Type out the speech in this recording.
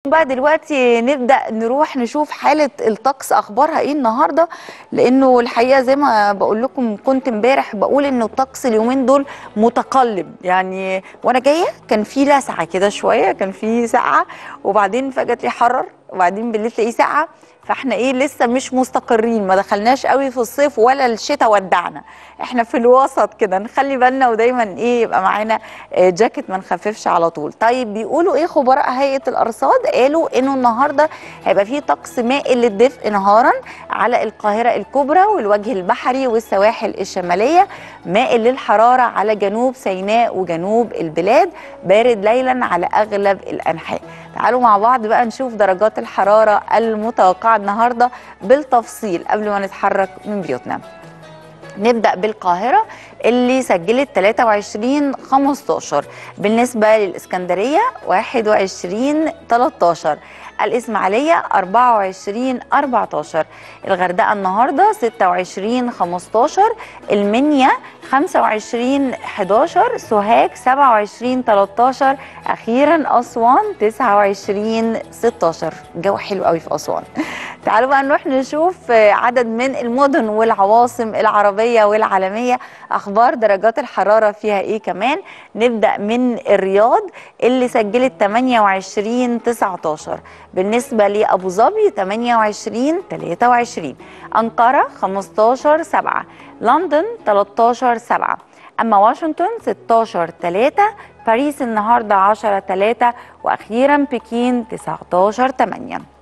بقى دلوقتي نبدأ نروح نشوف حالة الطقس أخبارها إيه النهاردة لأنه الحقيقة زي ما بقول لكم كنت امبارح بقول إنه الطقس اليومين دول متقلب يعني وأنا جاية كان في لسعة كده شوية كان في سقعة وبعدين فجأة تلاقيه حرر وبعدين بالليل تلاقيه سقعة فاحنا ايه لسه مش مستقرين ما دخلناش قوي في الصيف ولا الشتاء ودعنا احنا في الوسط كده نخلي بالنا ودايما ايه يبقى معانا آه، جاكيت ما نخففش على طول طيب بيقولوا ايه خبراء هيئه الارصاد قالوا انه النهارده هيبقى فيه طقس مائل للدفء نهارا على القاهره الكبرى والوجه البحري والسواحل الشماليه مائل للحراره على جنوب سيناء وجنوب البلاد بارد ليلا على اغلب الانحاء تعالوا مع بعض بقى نشوف درجات الحراره المتوقعه النهارده بالتفصيل قبل ما نتحرك من بيوتنا نبدأ بالقاهرة اللي سجلت 23 15 بالنسبة للإسكندرية 21 13 الإسماعيلية 24 14 الغردقة النهاردة 26 15 المنيا 25 11 سوهاج 27 13 أخيرا أسوان 29 16 جو حلو قوي في أسوان تعالوا بقى نروح نشوف عدد من المدن والعواصم العربية والعالمية أخبار درجات الحرارة فيها إيه كمان نبدأ من الرياض اللي سجلت 28 19 بالنسبة لأبو ظبي 28 23 أنقرة 15 7 لندن 13 7 أما واشنطن 16 3 باريس النهاردة 10 3 وأخيرا بكين 19 8